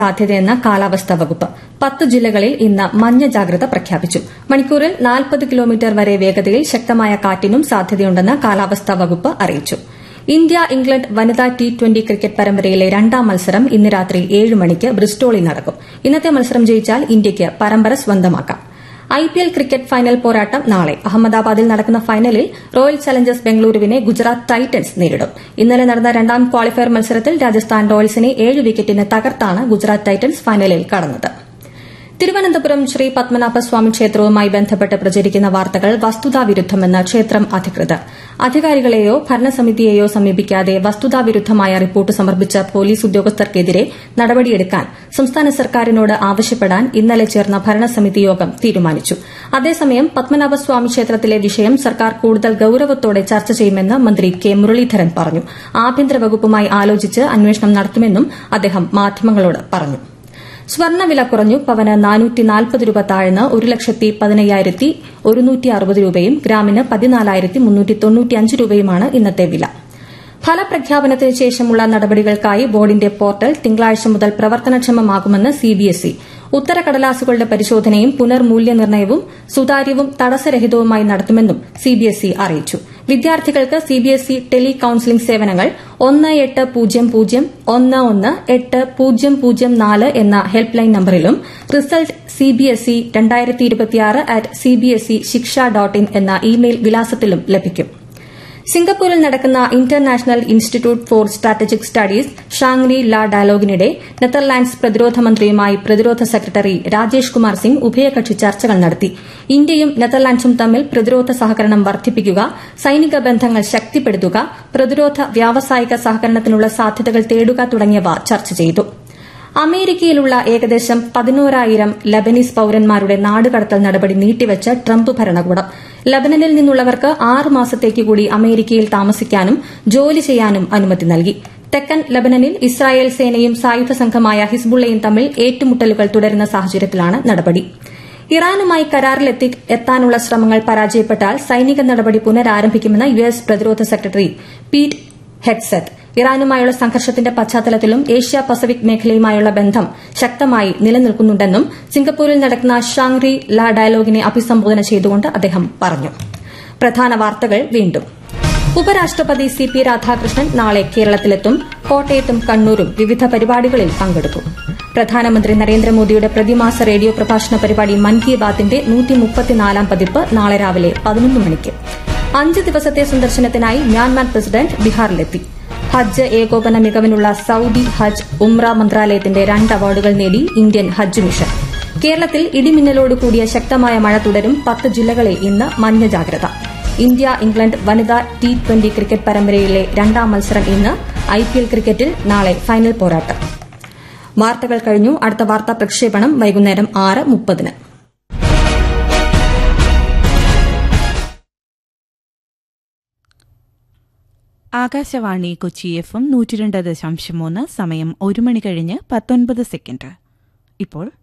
സാധ്യതയെന്ന് കാലാവസ്ഥാ വകുപ്പ് പത്ത് ജില്ലകളിൽ ഇന്ന് മഞ്ഞ ജാഗ്രത പ്രഖ്യാപിച്ചു മണിക്കൂറിൽ നാൽപ്പത് കിലോമീറ്റർ വരെ വേഗതയിൽ ശക്തമായ കാറ്റിനും സാധ്യതയുണ്ടെന്ന് കാലാവസ്ഥാ വകുപ്പ് അറിയിച്ചു ഇന്ത്യ ഇംഗ്ലണ്ട് വനിതാ ടി ട്വന്റി ക്രിക്കറ്റ് പരമ്പരയിലെ രണ്ടാം മത്സരം ഇന്ന് രാത്രി ഏഴ് മണിക്ക് ബ്രിസ്റ്റോളിൽ നടക്കും ഇന്നത്തെ മത്സരം ജയിച്ചാൽ ഇന്ത്യയ്ക്ക് പരമ്പര സ്വന്തമാക്കാം ഐപിഎൽ ക്രിക്കറ്റ് ഫൈനൽ പോരാട്ടം നാളെ അഹമ്മദാബാദിൽ നടക്കുന്ന ഫൈനലിൽ റോയൽ ചലഞ്ചേഴ്സ് ബംഗളൂരുവിനെ ഗുജറാത്ത് ടൈറ്റൻസ് നേരിടും ഇന്നലെ നടന്ന രണ്ടാം ക്വാളിഫയർ മത്സരത്തിൽ രാജസ്ഥാൻ റോയൽസിനെ ഏഴ് വിക്കറ്റിന് തകർത്താണ് ഗുജറാത്ത് ടൈറ്റൻസ് ഫൈനലിൽ കടന്നത് തിരുവനന്തപുരം ശ്രീ പത്മനാഭസ്വാമി ക്ഷേത്രവുമായി ബന്ധപ്പെട്ട് പ്രചരിക്കുന്ന വാർത്തകൾ വസ്തുതാവിരുദ്ധമെന്ന് ക്ഷേത്രം അധികൃതർ അധികാരികളെയോ ഭരണസമിതിയെയോ സമീപിക്കാതെ വസ്തുതാവിരുദ്ധമായ റിപ്പോർട്ട് സമർപ്പിച്ച പോലീസ് ഉദ്യോഗസ്ഥർക്കെതിരെ നടപടിയെടുക്കാൻ സംസ്ഥാന സർക്കാരിനോട് ആവശ്യപ്പെടാൻ ഇന്നലെ ചേർന്ന ഭരണസമിതി യോഗം തീരുമാനിച്ചു അതേസമയം പത്മനാഭസ്വാമി ക്ഷേത്രത്തിലെ വിഷയം സർക്കാർ കൂടുതൽ ഗൌരവത്തോടെ ചർച്ച ചെയ്യുമെന്ന് മന്ത്രി കെ മുരളീധരൻ പറഞ്ഞു ആഭ്യന്തര വകുപ്പുമായി ആലോചിച്ച് അന്വേഷണം നടത്തുമെന്നും അദ്ദേഹം മാധ്യമങ്ങളോട് പറഞ്ഞു സ്വർണ്ണവില കുറഞ്ഞു പവന് നാനൂറ്റി നാൽപ്പത് രൂപ താഴ്ന്ന് ഒരു ലക്ഷത്തി പതിനയ്യായിരത്തി ഒരുന്നൂറ്റി അറുപത് രൂപയും ഗ്രാമിന് പതിനാലായിരത്തി മുന്നൂറ്റി തൊണ്ണൂറ്റിയഞ്ച് രൂപയുമാണ് ഇന്നത്തെ വില ഫലപ്രഖ്യാപനത്തിന് ശേഷമുള്ള നടപടികൾക്കായി ബോർഡിന്റെ പോർട്ടൽ തിങ്കളാഴ്ച മുതൽ പ്രവർത്തനക്ഷമമാകുമെന്ന് സിബിഎസ്ഇ ഉത്തരക്കടലാസുകളുടെ പരിശോധനയും പുനർമൂല്യനിർണ്ണയവും സുതാര്യവും തടസ്സരഹിതവുമായി നടത്തുമെന്നും സിബിഎസ്ഇ അറിയിച്ചു വിദ്യാർത്ഥികൾക്ക് സിബിഎസ്ഇ ടെലി കൌൺസിലിംഗ് സേവനങ്ങൾ ഒന്ന് എട്ട് പൂജ്യം പൂജ്യം ഒന്ന് ഒന്ന് എട്ട് പൂജ്യം പൂജ്യം നാല് എന്ന ഹെൽപ്പ് ലൈൻ നമ്പറിലും റിസൾട്ട് സിബിഎസ്ഇ രണ്ടായിരത്തി ഇരുപത്തിയാറ് at CBSE shiksha dot in എന്ന ഇമെയിൽ വിലാസത്തിലും ലഭിക്കും സിംഗപ്പൂരിൽ നടക്കുന്ന International Institute for Strategic Studies Shangri La ഡയലോഗിനിടെ നെതർലാൻഡ്സ് പ്രതിരോധ മന്ത്രിയുമായി പ്രതിരോധ സെക്രട്ടറി രാജേഷ് കുമാർ സിംഗ് ഉഭയകക്ഷി ചർച്ചകൾ നടത്തി ഇന്ത്യയും നെതർലാൻഡ്സും തമ്മിൽ പ്രതിരോധ സഹകരണം വർദ്ധിപ്പിക്കുക സൈനിക ബന്ധങ്ങൾ ശക്തിപ്പെടുത്തുക പ്രതിരോധ വ്യാവസായിക സഹകരണത്തിനുള്ള സാധ്യതകൾ തേടുക തുടങ്ങിയവ ചർച്ച ചെയ്തു അമേരിക്കയിലുള്ള ഏകദേശം പതിനോരായിരം ലബനീസ് പൌരന്മാരുടെ നാടുകടത്തൽ നടപടി നീട്ടിവച്ച ട്രംപ് ഭരണകൂടം ലബനനിൽ നിന്നുള്ളവർക്ക് ആറ് മാസത്തേക്ക് കൂടി അമേരിക്കയിൽ താമസിക്കാനും ജോലി ചെയ്യാനും അനുമതി നൽകി തെക്കൻ ലബനനിൽ ഇസ്രായേൽ സേനയും സായുധ സംഘമായ ഹിസ്ബുള്ളയും തമ്മിൽ ഏറ്റുമുട്ടലുകൾ തുടരുന്ന സാഹചര്യത്തിലാണ് നടപടി ഇറാനുമായി കരാറിലെത്തി എത്താനുള്ള ശ്രമങ്ങൾ പരാജയപ്പെട്ടാൽ സൈനിക നടപടി പുനരാരംഭിക്കുമെന്ന് യു എസ് പ്രതിരോധ സെക്രട്ടറി പീറ്റ് ഹെക്സെത്ത് ഇറാനുമായുള്ള സംഘർഷത്തിന്റെ പശ്ചാത്തലത്തിലും ഏഷ്യ പസഫിക് മേഖലയുമായുള്ള ബന്ധം ശക്തമായി നിലനിൽക്കുന്നുണ്ടെന്നും സിംഗപ്പൂരിൽ നടക്കുന്ന ഷാങ്റി ല ഡയലോഗിനെ അഭിസംബോധന ചെയ്തുകൊണ്ട് അദ്ദേഹം പറഞ്ഞു പ്രധാന വാർത്തകൾ വീണ്ടും ഉപരാഷ്ട്രപതി സി പി രാധാകൃഷ്ണൻ നാളെ കേരളത്തിലെത്തും കോട്ടയത്തും കണ്ണൂരും വിവിധ പരിപാടികളിൽ പങ്കെടുക്കും പ്രധാനമന്ത്രി നരേന്ദ്രമോദിയുടെ പ്രതിമാസ റേഡിയോ പ്രഭാഷണ പരിപാടി മൻ കി ബാത്തിന്റെ നൂറ്റിമുപ്പത്തിനാലാം പതിപ്പ് നാളെ രാവിലെ പതിനൊന്ന് മണിക്ക് അഞ്ച് ദിവസത്തെ സന്ദർശനത്തിനായി മ്യാൻമാർ പ്രസിഡന്റ് ബീഹാറിലെത്തി ഹജ്ജ് ഏകോപന മികവിനുള്ള സൌദി ഹജ്ജ് ഉംറ മന്ത്രാലയത്തിന്റെ രണ്ട് അവാർഡുകൾ നേടി ഇന്ത്യൻ ഹജ്ജ് മിഷൻ കേരളത്തിൽ ഇടിമിന്നലോട് കൂടിയ ശക്തമായ മഴ തുടരും പത്ത് ജില്ലകളിൽ ഇന്ന് മഞ്ഞ ജാഗ്രത ഇന്ത്യ ഇംഗ്ലണ്ട് വനിതാ ടി ട്വന്റി ക്രിക്കറ്റ് പരമ്പരയിലെ രണ്ടാം മത്സരം ഇന്ന് ഐപിഎൽ ക്രിക്കറ്റിൽ നാളെ ഫൈനൽ പോരാട്ടം വാർത്തകൾ കഴിഞ്ഞു അടുത്ത വാർത്താ പ്രക്ഷേപണം വൈകുന്നേരം ആറ് മുപ്പതിന് ആകാശവാണി കൊച്ചി എഫ് എം നൂറ്റിരണ്ട് ദശാംശം മൂന്ന് സമയം ഒരു മണി കഴിഞ്ഞ് പത്തൊൻപത് സെക്കൻഡ് ഇപ്പോൾ